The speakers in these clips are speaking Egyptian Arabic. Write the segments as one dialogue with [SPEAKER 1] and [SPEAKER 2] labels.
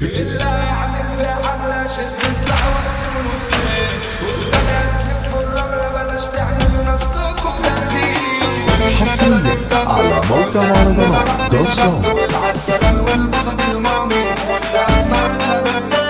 [SPEAKER 1] اللي هيعمل في حملة شد سلاح واقسم نصين والغلا تسف الرملة بلاش تعملوا نفسكم تهديد
[SPEAKER 2] حصريا على موقع مهرجانات دوت كوم
[SPEAKER 1] العسل والبسط المامي واللي معنا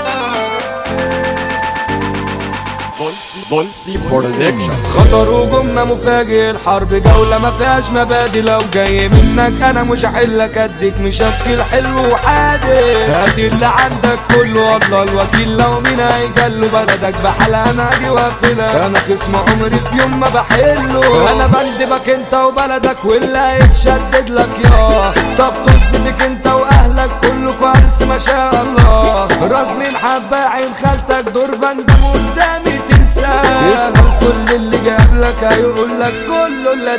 [SPEAKER 3] بولسي برودكشن
[SPEAKER 1] خطر وجمة مفاجئ الحرب جولة ما فيهاش مبادئ لو جاي منك انا مش هحلك اديك مشكل حلو وحادق هات اللي عندك كله الله الوكيل لو مين هيجله بلدك بحالها انا اجي واقفلك انا خصم عمري في يوم ما بحله انا بندبك انت وبلدك واللي هيتشدد لك يا طب طز فيك انت واهلك كلكوا عرس ما شاء الله راسمين حبة عين خالتك دور فندم قدامي تنساه اسأل كل اللي جاب لك هيقول لك كله اللي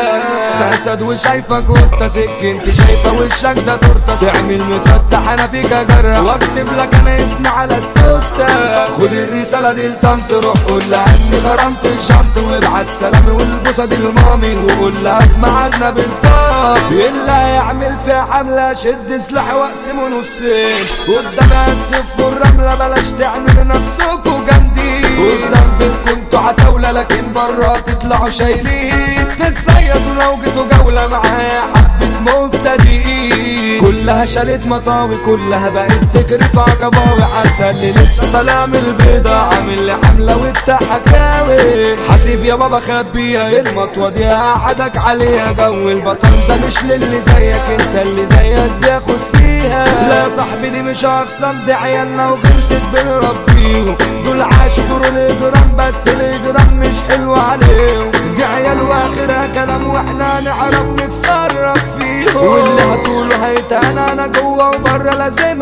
[SPEAKER 1] ده اسد وشايفك وانت سكنت شايفه وشك ده تورته تعمل مفتح انا فيك اجرح واكتب لك انا اسمي على التوته خد الرساله دي لطنط روح قول لها اني غرمت الشنط وابعت سلامي والبوسه دي لمامي وقول لها في ميعادنا بالظبط اللي هيعمل في حمله شد سلاح واقسمه نصين قدامها تسفوا الرمله بلاش تعملوا نفسكوا جامدين قدام بيتكم انتوا عتاولة لكن برا تطلعوا شايلين تتصيدوا لو جيتوا جولة معايا حبة مبتدئين كلها شالت مطاوي كلها بقت تجري في عقباوي حتى اللي لسه طالع من البيضة عامل لي حملة وبتاع حكاوي حسيب يا بابا خبيها المطوة دي هقعدك عليها جو البطل ده مش للي زيك انت اللي زيك بياخد فيها لا يا صاحبي دي مش اخصم دي عيالنا وغلطت بنربيهم دول عاشوا دور الاجرام بس الاجرام مش حلو عليهم دي عيال واخرها كلام واحنا نعرف نتصرف فيهم واللي هتقوله هيتهان انا جوه وبره لازم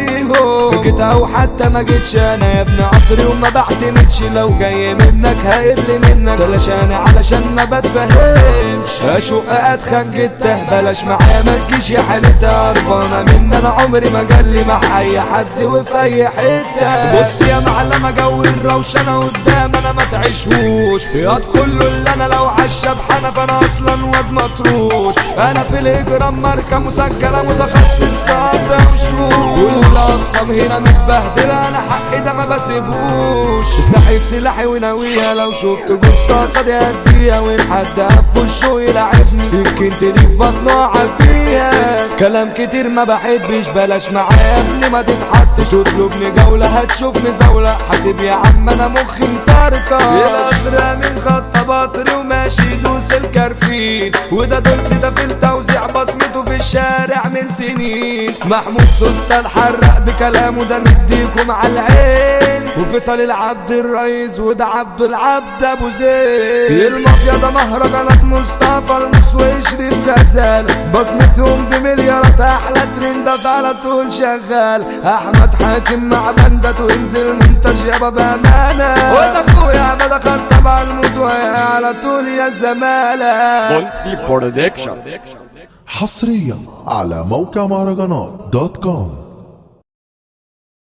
[SPEAKER 1] اوريهم جيت او حتى ما جيتش انا يا ابن عطري وما بعتمدش لو جاي منك هيقل منك تلاشاني علشان ما بتفهمش اشق اتخن جته بلاش معايا ما تجيش يا حالتها هربانه من انا عمري ما جالي مع اي حد وفي اي حته بص يا معلمه جو الروشنه قدام انا ما تعيشوش ياض كله اللي انا لو عالشبحانه فانا اصلا واد مطروش انا في الاجرام ماركه مسجله متخصص صعب وشوش والاقسام هنا متبهدله انا حقي ده ما بسيبوش ساحب سلاحي وناويها لو شفت جثه دي هديها وين حد قف وشه يلعبني سكنتني في بطنه عبيها كلام كتير ما بحبش بلاش معايا قبل ما تتحط تطلبني جولة هتشوفني زولة حاسب يا عم انا مخي مطرطة يا من خط بطري وماشي دوس الكرفين وده دولسي ده في التوزيع بصمته في الشارع من سنين محمود سوسته الحرق بكلامه ده مديكم على العين وفيصل العبد الرئيس وده عبد العبد ابو زيد المافيا ده مهرجانات مصطفى المسوي شريف غزال بصمتهم بمليارات احلى ترندات على طول شغال احمد حاكم مع بندت وانزل منتج يابا بامانه وده اخويا ما دخل تبع الموت على طول يا زماله
[SPEAKER 3] بولسي برودكشن
[SPEAKER 2] حصريا على موقع مهرجانات دوت كوم